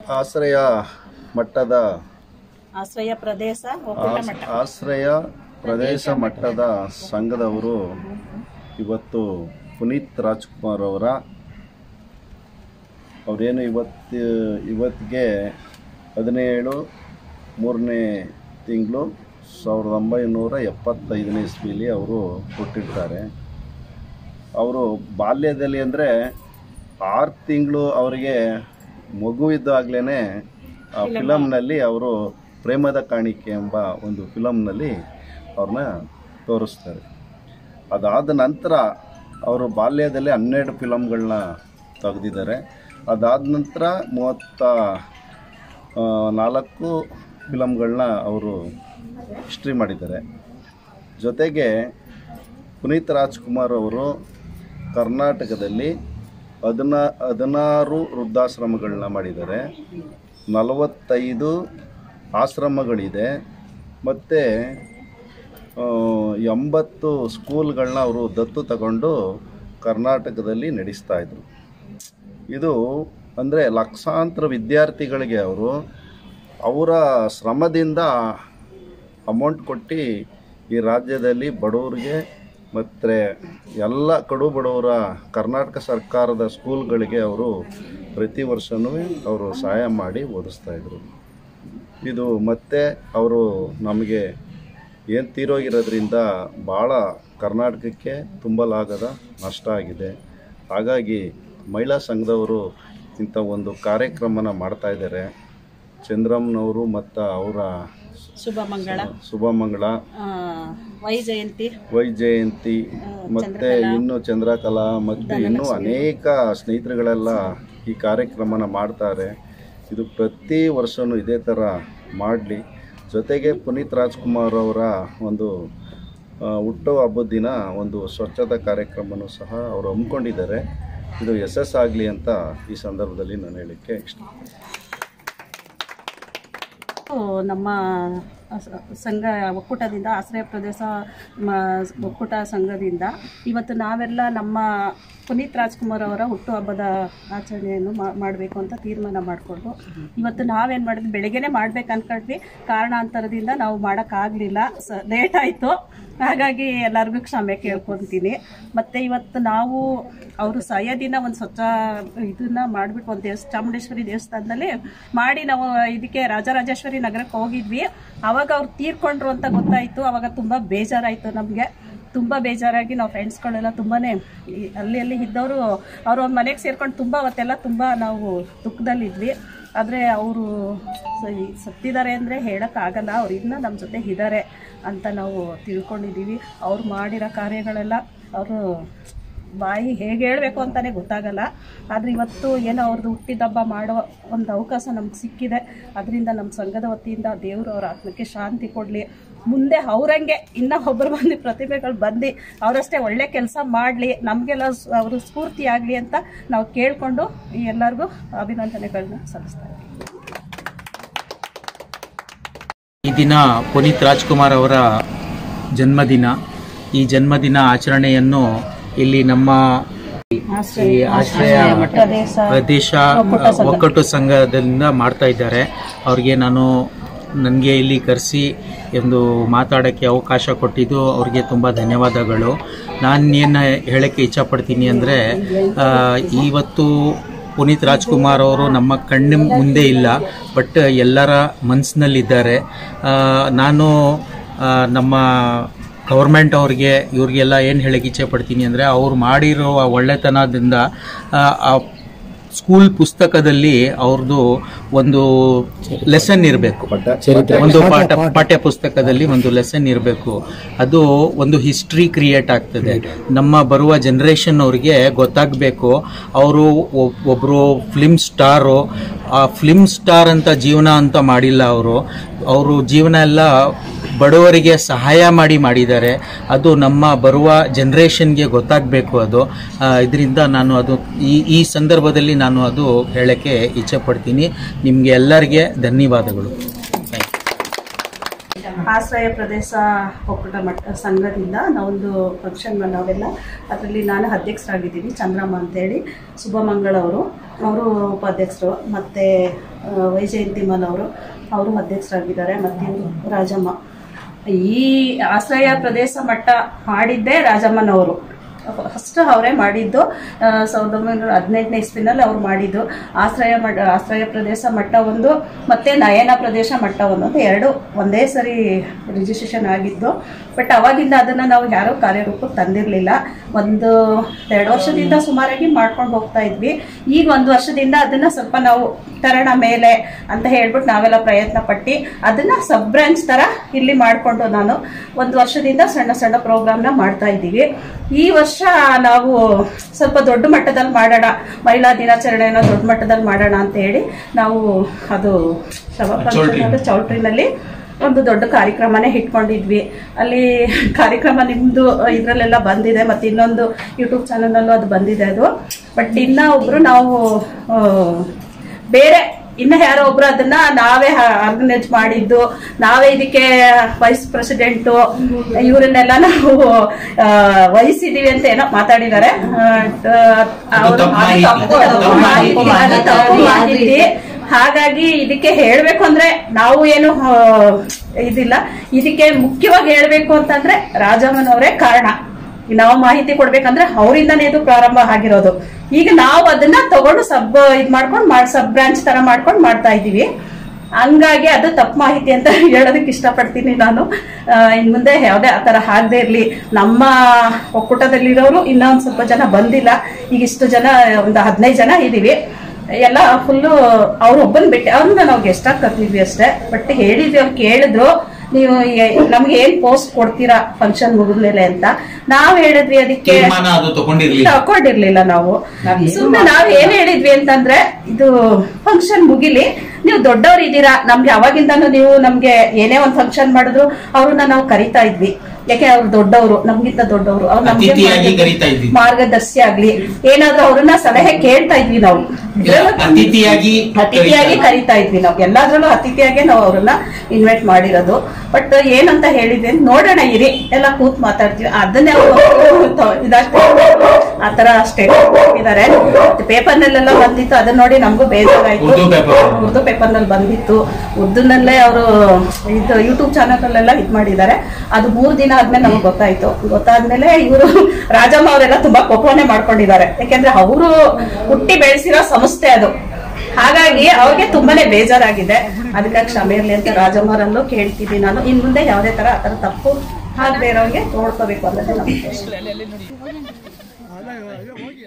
ಆಶ್ರಯ ಮಟ್ಟದ ಆಶ್ರಯ ಪ್ರದೇಶ ಒಕ್ಕೂಟ ಆಸ್- ಮಟ್ಟ ಆಶ್ರಯ ಪ್ರದೇಶ ಮಟ್ಟದ ಸಂಘದವರು ಇವತ್ತು ಪುನೀತ್ ರಾಜ್ಕುಮಾರ್ ಅವರ ಅವರೇನು ಇವತ್ತು ಇವತ್ತಿಗೆ ಹದಿನೇಳು ಮೂರನೇ ತಿಂಗಳು ಸಾವಿರದ ಒಂಬೈನೂರ ಎಪ್ಪತ್ತೈದನೇ ಇಸ್ವಿಲಿ ಅವರು ಹುಟ್ಟಿರ್ತಾರೆ ಅವರು ಬಾಲ್ಯದಲ್ಲಿ ಅಂದರೆ ಆರು ತಿಂಗಳು ಅವರಿಗೆ ಮಗು ಇದ್ದಾಗಲೇ ಆ ಫಿಲಮ್ನಲ್ಲಿ ಅವರು ಪ್ರೇಮದ ಕಾಣಿಕೆ ಎಂಬ ಒಂದು ಫಿಲಮ್ನಲ್ಲಿ ಅವ್ರನ್ನ ತೋರಿಸ್ತಾರೆ ಅದಾದ ನಂತರ ಅವರು ಬಾಲ್ಯದಲ್ಲಿ ಹನ್ನೆರಡು ಫಿಲಮ್ಗಳನ್ನ ತೆಗೆದಿದ್ದಾರೆ ಅದಾದ ನಂತರ ಮೂವತ್ತ ಆ, ನಾಲ್ಕು ಫಿಲಮ್ಗಳನ್ನ ಅವರು ಹಿಸ್ಟ್ರಿ ಮಾಡಿದ್ದಾರೆ ಜೊತೆಗೆ ಪುನೀತ್ ರಾಜ್ಕುಮಾರ್ ಅವರು ಕರ್ನಾಟಕದಲ್ಲಿ ಹದಿನಾ ಹದಿನಾರು ವೃದ್ಧಾಶ್ರಮಗಳನ್ನ ಮಾಡಿದ್ದಾರೆ ನಲವತ್ತೈದು ಆಶ್ರಮಗಳಿದೆ ಮತ್ತು ಎಂಬತ್ತು ಸ್ಕೂಲ್ಗಳನ್ನ ಅವರು ದತ್ತು ತಗೊಂಡು ಕರ್ನಾಟಕದಲ್ಲಿ ನಡೆಸ್ತಾ ಇದ್ರು ಇದು ಅಂದರೆ ಲಕ್ಷಾಂತರ ವಿದ್ಯಾರ್ಥಿಗಳಿಗೆ ಅವರು ಅವರ ಶ್ರಮದಿಂದ ಅಮೌಂಟ್ ಕೊಟ್ಟು ಈ ರಾಜ್ಯದಲ್ಲಿ ಬಡವರಿಗೆ ಮತ್ತು ಎಲ್ಲ ಕಡು ಬಡವರ ಕರ್ನಾಟಕ ಸರ್ಕಾರದ ಸ್ಕೂಲ್ಗಳಿಗೆ ಅವರು ಪ್ರತಿ ವರ್ಷವೂ ಅವರು ಸಹಾಯ ಮಾಡಿ ಓದಿಸ್ತಾಯಿದ್ರು ಇದು ಮತ್ತೆ ಅವರು ನಮಗೆ ಏನು ತೀರೋಗಿರೋದ್ರಿಂದ ಭಾಳ ಕರ್ನಾಟಕಕ್ಕೆ ತುಂಬಲಾಗದ ನಷ್ಟ ಆಗಿದೆ ಹಾಗಾಗಿ ಮಹಿಳಾ ಸಂಘದವರು ಇಂಥ ಒಂದು ಕಾರ್ಯಕ್ರಮನ ಮಾಡ್ತಾ ಇದ್ದಾರೆ ಚಂದ್ರಮ್ಮನವರು ಮತ್ತು ಅವರ ಶುಭ ಮಂಗಳ ಶುಭಮಂಗಳ ಆ, ವೈ ಜಯಂತಿ ವೈ ಜಯಂತಿ ಮತ್ತು ಇನ್ನು ಚಂದ್ರಕಲಾ ಮತ್ತು ಇನ್ನೂ ಅನೇಕ ಸ್ನೇಹಿತರುಗಳೆಲ್ಲ ಈ ಕಾರ್ಯಕ್ರಮನ ಮಾಡ್ತಾರೆ ಇದು ಪ್ರತಿ ವರ್ಷವೂ ಇದೇ ಥರ ಮಾಡಲಿ ಜೊತೆಗೆ ಪುನೀತ್ ರಾಜ್ಕುಮಾರ್ ಅವರ ಒಂದು ಆ, ಹುಟ್ಟೋ ಹಬ್ಬದ ದಿನ ಒಂದು ಸ್ವಚ್ಛತಾ ಕಾರ್ಯಕ್ರಮನೂ ಸಹ ಅವರು ಹಮ್ಮಿಕೊಂಡಿದ್ದಾರೆ ಇದು ಯಶಸ್ಸಾಗಲಿ ಅಂತ ಈ ಸಂದರ್ಭದಲ್ಲಿ ನಾನು ಹೇಳಲಿಕ್ಕೆ ಇಷ್ಟ ನಮ್ಮ ಸ- ಸಂಘ ಒಕ್ಕೂಟದಿಂದ ಆಶ್ರಯ ಪ್ರದೇಶ ಮ- ಒಕ್ಕೂಟ ಸಂಘದಿಂದ ಇವತ್ತು ನಾವೆಲ್ಲ ನಮ್ಮ ಪುನೀತ್ ರಾಜ್ಕುಮಾರ್ ಅವರ ಹುಟ್ಟುಹಬ್ಬದ ಆಚರಣೆಯನ್ನು ಮಾಡಬೇಕು ಅಂತ ತೀರ್ಮಾನ ಮಾಡಿಕೊಂಡು ಇವತ್ತು ನಾವೇನು ಮಾಡಿದ್ವಿ ಬೆಳಗ್ಗೆನೇ ಮಾಡ್ಬೇಕು ಅನ್ಕೊಂಡ್ವಿ ಕಾರಣಾಂತರದಿಂದ ನಾವು ಮಾಡೋಕ್ಕಾಗಲಿಲ್ಲ ಸ ಲೇಟ್ ಆಯಿತು ಹಾಗಾಗಿ ಎಲ್ಲರಿಗೂ ಕ್ಷಮೆ ಕೇಳ್ಕೊತೀನಿ ಮತ್ತು ಇವತ್ತು ನಾವು ಅವರು ಸಾಯೋದಿನ ಒಂದು ಸ್ವಚ್ಛ ಇದನ್ನ ಮಾಡಿಬಿಟ್ಟು ಒಂದು ದೇವಸ್ಥಾನ ಚಾಮುಂಡೇಶ್ವರಿ ದೇವಸ್ಥಾನದಲ್ಲಿ ಮಾಡಿ ನಾವು ಇದಕ್ಕೆ ರಾಜರಾಜೇಶ್ವರಿ ನಗರಕ್ಕೆ ಹೋಗಿದ್ವಿ ಅವಾಗ ಅವ್ರು ತೀರ್ಕೊಂಡ್ರು ಅಂತ ಗೊತ್ತಾಯಿತು ಅವಾಗ ತುಂಬ ಬೇಜಾರಾಯಿತು ನಮಗೆ ತುಂಬ ಬೇಜಾರಾಗಿ ನಾವು ಫ್ರೆಂಡ್ಸ್ಗಳೆಲ್ಲ ತುಂಬಾ ಅಲ್ಲಿ ಅಲ್ಲಿ ಇದ್ದವರು ಅವ್ರು ಒಂದು ಮನೆಗೆ ಸೇರ್ಕೊಂಡು ತುಂಬ ಅವತ್ತೆಲ್ಲ ತುಂಬ ನಾವು ದುಃಖದಲ್ಲಿದ್ವಿ ಆದರೆ ಅವರು ಸತ್ತಿದ್ದಾರೆ ಅಂದರೆ ಹೇಳೋಕ್ಕಾಗಲ್ಲ ಅವ್ರು ಇನ್ನೂ ನಮ್ಮ ಜೊತೆ ಇದ್ದಾರೆ ಅಂತ ನಾವು ತಿಳ್ಕೊಂಡಿದ್ದೀವಿ ಅವ್ರು ಮಾಡಿರೋ ಕಾರ್ಯಗಳೆಲ್ಲ ಅವರು ಬಾಯಿ ಹೇಗೆ ಹೇಳಬೇಕು ಅಂತಲೇ ಗೊತ್ತಾಗಲ್ಲ ಆದರೆ ಇವತ್ತು ಏನೋ ಅವ್ರದ್ದು ಹುಟ್ಟಿದಬ್ಬ ಮಾಡೋ ಒಂದು ಅವಕಾಶ ನಮ್ಗೆ ಸಿಕ್ಕಿದೆ ಅದರಿಂದ ನಮ್ಮ ಸಂಘದ ವತಿಯಿಂದ ದೇವರು ಅವ್ರ ಆತ್ಮಕ್ಕೆ ಶಾಂತಿ ಕೊಡಲಿ ಮುಂದೆ ಅವರಂಗೆ ಇನ್ನೂ ಒಬ್ಬರು ಬಂದು ಪ್ರತಿಭೆಗಳು ಬಂದು ಅವರಷ್ಟೇ ಒಳ್ಳೆ ಕೆಲಸ ಮಾಡಲಿ ನಮಗೆಲ್ಲ ಅವರು ಸ್ಫೂರ್ತಿ ಆಗಲಿ ಅಂತ ನಾವು ಕೇಳಿಕೊಂಡು ಎಲ್ಲರಿಗೂ ಅಭಿನಂದನೆಗಳನ್ನ ಸಲ್ಲಿಸ್ತಾ ಇದ್ದೀವಿ ಈ ದಿನ ಪುನೀತ್ ರಾಜ್ಕುಮಾರ್ ಅವರ ಜನ್ಮದಿನ ಈ ಜನ್ಮದಿನ ಆಚರಣೆಯನ್ನು ಇಲ್ಲಿ ನಮ್ಮ ಈ ಆಶ್ರಯ ಪ್ರದೇಶ ಒಕ್ಕಟ್ಟು ಸಂಘದಿಂದ ಮಾಡ್ತಾ ಇದ್ದಾರೆ ಅವ್ರಿಗೆ ನಾನು ನನಗೆ ಇಲ್ಲಿ ಕರೆಸಿ ಒಂದು ಮಾತಾಡೋಕ್ಕೆ ಅವಕಾಶ ಕೊಟ್ಟಿದ್ದು ಅವ್ರಿಗೆ ತುಂಬ ಧನ್ಯವಾದಗಳು ನಾನು ಏನು ಹೇಳೋಕ್ಕೆ ಇಚ್ಛಪಡ್ತೀನಿ ಅಂದರೆ ಇವತ್ತು ಪುನೀತ್ ರಾಜ್ಕುಮಾರ್ ಅವರು ನಮ್ಮ ಕಣ್ಣ ಮುಂದೆ ಇಲ್ಲ ಬಟ್ ಎಲ್ಲರ ಮನಸ್ಸಿನಲ್ಲಿದ್ದಾರೆ ನಾನು ಆ, ನಮ್ಮ ಗೌರ್ಮೆಂಟ್ ಅವ್ರಿಗೆ ಇವ್ರಿಗೆಲ್ಲ ಏನು ಹೇಳಕ್ಕೆ ಇಚ್ಛೆ ಪಡ್ತೀನಿ ಅಂದರೆ ಅವ್ರು ಮಾಡಿರುವ ಒಳ್ಳೆತನದಿಂದ ಆ, ಆ ಸ್ಕೂಲ್ ಪುಸ್ತಕದಲ್ಲಿ ಅವ್ರದ್ದು ಒಂದು ಲೆಸನ್ ಇರಬೇಕು ಒಂದು ಪಾಠ ಪಾಠ್ಯ ಪುಸ್ತಕದಲ್ಲಿ ಒಂದು ಲೆಸನ್ ಇರಬೇಕು ಅದು ಒಂದು ಹಿಸ್ಟ್ರಿ ಕ್ರಿಯೇಟ್ ಆಗ್ತದೆ ನಮ್ಮ ಬರುವ ಜನ್ರೇಷನ್ ಅವ್ರಿಗೆ ಗೊತ್ತಾಗಬೇಕು ಅವರು ಒಬ್ಬರು ಫಿಲ್ಮ್ ಸ್ಟಾರು ಆ ಫಿಲ್ಮ್ ಸ್ಟಾರ್ ಅಂತ ಜೀವನ ಅಂತ ಮಾಡಿಲ್ಲ ಅವರು ಅವರು ಜೀವನ ಎಲ್ಲ ಬಡವರಿಗೆ ಸಹಾಯ ಮಾಡಿ ಮಾಡಿದ್ದಾರೆ ಅದು ನಮ್ಮ ಬರುವ ಜನ್ರೇಷನ್ಗೆ ಗೊತ್ತಾಗಬೇಕು ಅದು ಇದರಿಂದ ನಾನು ಅದು ಈ ಈ ಸಂದರ್ಭದಲ್ಲಿ ನಾನು ಅದು ಹೇಳಕ್ಕೆ ಇಚ್ಛೆ ಪಡ್ತೀನಿ ನಿಮಗೆ ಎಲ್ಲರಿಗೆ ಧನ್ಯವಾದಗಳು ಥ್ಯಾಂಕ್ ಯು ಆಶ್ರಯ ಪ್ರದೇಶ ಒಕ್ಕೂಟ ಮಟ್ಟ ಸಂಘದಿಂದ ನಾವೊಂದು ಫಂಕ್ಷನ್ ನಾವೆಲ್ಲ ಅದರಲ್ಲಿ ನಾನು ಅಧ್ಯಕ್ಷರಾಗಿದ್ದೀನಿ ಚಂದ್ರಮ್ಮ ಅಂತೇಳಿ ಶುಭಮಂಗಳ ಅವರು ಅವರು ಉಪಾಧ್ಯಕ್ಷರು ಮತ್ತು ವೈಜಯಂತಿಮನ್ ಅವರು ಅವರು ಅಧ್ಯಕ್ಷರಾಗಿದ್ದಾರೆ ಮತ್ತು ಇವ್ರು ರಾಜಮ್ಮ ಈ ಆಶ್ರಯ ಪ್ರದೇಶ ಮಟ್ಟ ಮಾಡಿದ್ದೇ ರಾಜಮ್ಮನವರು ಫಸ್ಟ್ ಅವರೇ ಮಾಡಿದ್ದು ಆ, ಸಾವಿರದ ಒಂಬೈನೂರ ಹದಿನೆಂಟನೇ ಇಸ್ವಿನಲ್ಲಿ ಅವ್ರು ಮಾಡಿದ್ದು ಆಶ್ರಯ ಮಟ್ಟ ಆಶ್ರಯ ಪ್ರದೇಶ ಮಟ್ಟ ಒಂದು ಮತ್ತೆ ನಯನ ಪ್ರದೇಶ ಮಟ್ಟ ಒಂದು ಅಂತ ಎರಡು ಒಂದೇ ಸರಿ ರಿಜಿಸ್ಟ್ರೇಷನ್ ಆಗಿದ್ದು ಬಟ್ ಅವಾಗಿಂದ ಅದನ್ನು ನಾವು ಯಾರೂ ಕಾರ್ಯರೂಪಕ್ಕೆ ತಂದಿರಲಿಲ್ಲ ಒಂದು ಎರಡು ವರ್ಷದಿಂದ ಸುಮಾರಾಗಿ ಮಾಡ್ಕೊಂಡು ಹೋಗ್ತಾ ಇದ್ವಿ ಈಗ ಒಂದು ವರ್ಷದಿಂದ ಅದನ್ನು ಸ್ವಲ್ಪ ನಾವು ತರಣ ಮೇಲೆ ಅಂತ ಹೇಳ್ಬಿಟ್ಟು ನಾವೆಲ್ಲ ಪ್ರಯತ್ನ ಪಟ್ಟು ಅದನ್ನ ಸಬ್ ಬ್ರಾಂಚ್ ತರ ಇಲ್ಲಿ ಮಾಡಿಕೊಂಡು ನಾನು ಒಂದು ವರ್ಷದಿಂದ ಸಣ್ಣ ಸಣ್ಣ ಪ್ರೋಗ್ರಾಮ್ನ ಮಾಡ್ತಾ ಇದ್ದೀವಿ ಈ ವರ್ಷ ನಾವು ಸ್ವಲ್ಪ ದೊಡ್ಡ ಮಟ್ಟದಲ್ಲಿ ಮಾಡೋಣ ಮಹಿಳಾ ದಿನಾಚರಣೆನ ದೊಡ್ಡ ಮಟ್ಟದಲ್ಲಿ ಮಾಡೋಣ ಅಂತ ಹೇಳಿ ನಾವು ಅದು ಸಭಾ ಫಂಕ್ಷನ್ ಅದು ಚೌಲ್ಟ್ರಿನಲ್ಲಿ ಒಂದು ದೊಡ್ಡ ಕಾರ್ಯಕ್ರಮನೇ ಇಟ್ಕೊಂಡಿದ್ವಿ ಅಲ್ಲಿ ಕಾರ್ಯಕ್ರಮ ನಿಮ್ಮದು ಇದರಲ್ಲೆಲ್ಲ ಬಂದಿದೆ ಮತ್ತು ಇನ್ನೊಂದು ಯೂಟ್ಯೂಬ್ ಚಾನಲಲ್ಲೂ ಅದು ಬಂದಿದೆ ಅದು ಬಟ್ ಇನ್ನ ಒಬ್ರು ನಾವು ಆ, ಬೇರೆ ಇನ್ನ ಯಾರೋ ಒಬ್ರು ಅದನ್ನ ನಾವೇ ಆರ್ಗನೈಸ್ ಮಾಡಿದ್ದು ನಾವೇ ಇದಕ್ಕೆ ವೈಸ್ ಪ್ರೆಸಿಡೆಂಟು ಇವರನ್ನೆಲ್ಲ ನಾವು ಆ, ವಹಿಸಿದೀವಿ ಅಂತ ಏನೋ ಮಾತಾಡಿದ್ದಾರೆ ಆ, ಅವರು ತಪ್ಪು ಅದು ಮಾಹಿತಿ. ತಪ್ಪು ತಪ್ಪು ಮಾಹಿತಿ ಅದು ತಪ್ಪು ಮಾಹಿತಿ ಹಾಗಾಗಿ ಇದಕ್ಕೆ ಹೇಳ್ಬೇಕು ಅಂದ್ರೆ ನಾವು ಏನು ಆ, ಇದಿಲ್ಲ ಇದಕ್ಕೆ ಮುಖ್ಯವಾಗಿ ಹೇಳ್ಬೇಕು ಅಂತಂದ್ರೆ ರಾಜಮ್ಮನವರೇ ಕಾರಣ ನಾವು ಮಾಹಿತಿ ಕೊಡ್ಬೇಕಂದ್ರೆ ಅವರಿಂದನೇ ಇದು ಪ್ರಾರಂಭ ಆಗಿರೋದು ಈಗ ನಾವು ಅದನ್ನ ತಗೊಂಡು ಸಬ್ ಇದ್ ಮಾಡ್ಕೊಂಡು ಮಾಡ್ ಸಬ್ ಬ್ರಾಂಚ್ ತರ ಮಾಡ್ಕೊಂಡು ಮಾಡ್ತಾ ಇದೀವಿ ಹಂಗಾಗಿ ಅದು ತಪ್ಪು ಮಾಹಿತಿ ಅಂತ ಹೇಳೋದಕ್ಕೆ ಇಷ್ಟಪಡ್ತೀನಿ ನಾನು ಆ, ಇನ್ ಮುಂದೆ ಯಾವುದೇ ಆ ಥರ ಆಗದೆ ಇರಲಿ ನಮ್ಮ ಒಕ್ಕೂಟದಲ್ಲಿರೋರು ಇನ್ನೊಂದು ಸ್ವಲ್ಪ ಜನ ಬಂದಿಲ್ಲ ಈಗ ಇಷ್ಟು ಜನ ಒಂದು ಹದಿನೈದು ಜನ ಇದ್ದೀವಿ ಎಲ್ಲ ಫುಲ್ಲು ಅವ್ರು ಒಬ್ಬನ್ ಬಿಟ್ಟು ಅವ್ರನ್ನ ನಾವು ಗೆಸ್ಟ್ ಆಗಿ ಕರ್ತಿದ್ವಿ ಅಷ್ಟೇ ಬಟ್ ಹೇಳಿದ್ವಿ ಅವ್ರು ಕೇಳಿದ್ರು ನೀವು ಏ- ನಮ್ಗೆ ಏನ್ ಪೋಸ್ಟ್ ಕೊಡ್ತೀರಾ ಫಂಕ್ಷನ್ ಮುಗಿದ್ಮೇಲೆ ಅಂತ ನಾವ್ ಹೇಳಿದ್ವಿ ಅದಕ್ಕೆ ತೀರ್ಮಾನ ಅದು ತಗೊಂಡಿರ್ಲಿಲ್ಲ ತಕೊಂಡಿರ್ಲಿಲ್ಲ ನಾವು ಸುಮ್ನೆ ನಾವ್ ಏನ್ ಹೇಳಿದ್ವಿ ಅಂತಂದ್ರೆ ಇದು ಫಂಕ್ಷನ್ ಮುಗಿಲಿ ನೀವು ದೊಡ್ಡವ್ರು ಇದ್ದೀರಾ ನಮ್ಗೆ ಅವಾಗಿಂದಾನು ನೀವು ನಮ್ಗೆ ಏನೇ ಒಂದ್ ಫಂಕ್ಷನ್ ಮಾಡಿದ್ರು ಅವ್ರನ್ನ ನಾವು ಕರಿತಾ ಇದ್ವಿ ಯಾಕೆ ಅವ್ರು ದೊಡ್ಡವರು ನಮ್ಗಿಂತ ದೊಡ್ಡವರು ಅವ್ರು ನಮ್ಗೆ ಅತಿಥಿಯಾಗಿ ಕರೀತಾ ಇದ್ವಿ ಮಾರ್ಗದರ್ಶಿ ಆಗ್ಲಿ ಏನಾದ್ರೂ ಅವ್ರನ್ನ ಸಲಹೆ ಕೇಳ್ತಾ ಇದ್ವಿ ನಾವು ಅತಿಥಿಯಾಗಿ ಅತಿಥಿಯಾಗಿ ಕರಿತಾ ಇದ್ವಿ ನಾವು ಎಲ್ಲಾದ್ರಲ್ಲೂ ಅತಿಥಿಯಾಗಿ ನಾವು ಅವ್ರನ್ನ ಇನ್ವೈಟ್ ಮಾಡಿರೋದು ಬಟ್ ಏನಂತ ಹೇಳಿದ್ವಿ ಅಂತ ನೋಡೋಣ ಇರಿ ಎಲ್ಲ ಕೂತ್ ಮಾತಾಡ್ತೀವಿ ಅದನ್ನೇ ಅವರು ಇದಾಗ್ತಾರೆ ಆತರ ಸ್ಟೇಟ್ ಇದಾರೆ ಪೇಪರ್ ನಲ್ಲೆಲ್ಲ ಬಂದಿತ್ತು ಅದನ್ನ ನೋಡಿ ನಮಗೂ ಬೇಜಾರಾಯ್ತು ಉರ್ದು paper. ಉರ್ದು ಪೇಪರ್ ನಲ್ಲಿ ಬಂದಿತ್ತು ಉರ್ದುನಲ್ಲೇ ಅವರು ಇದು ಯೂಟ್ಯೂಬ್ ಚಾನಲ್ ಅಲ್ಲೆಲ್ಲ ಇದ್ ಮಾಡಿದ್ದಾರೆ ಅದು ಮೂರ್ ದಿನ ಆದ್ಮೇಲೆ ನಮಗೆ ಗೊತ್ತಾಯ್ತು ಗೊತ್ತಾದ್ಮೇಲೆ ಇವರು ರಾಜಮ್ಮ ಅವರೆಲ್ಲ ತುಂಬಾ ಕೋಪವನ್ನೇ ಮಾಡ್ಕೊಂಡಿದ್ದಾರೆ ಯಾಕೆಂದ್ರೆ ಅವರು ಹುಟ್ಟಿ ಬೆಳೆಸಿರೋ ಸಂಸ್ಥೆ ಅದು ಹಾಗಾಗಿ ಅವ್ರಿಗೆ ತುಂಬಾನೇ ಬೇಜಾರಾಗಿದೆ ಅದಕ್ಕಾಗಿ ಕ್ಷಮೆ ಇರ್ಲಿ ಅಂತ ರಾಜಮ್ಮರಲ್ಲೂ ಕೇಳ್ತಿದ್ದೀನಿ ನಾನು ಇನ್ ಮುಂದೆ ಯಾವುದೇ ತರ ಆತರ ತಪ್ಪು ಆಗದೆ ಇರೋರಿಗೆ ನೋಡ್ಕೋಬೇಕು ಅನ್ನೋದೇ ನಮ್ಮ ಉದ್ದೇಶ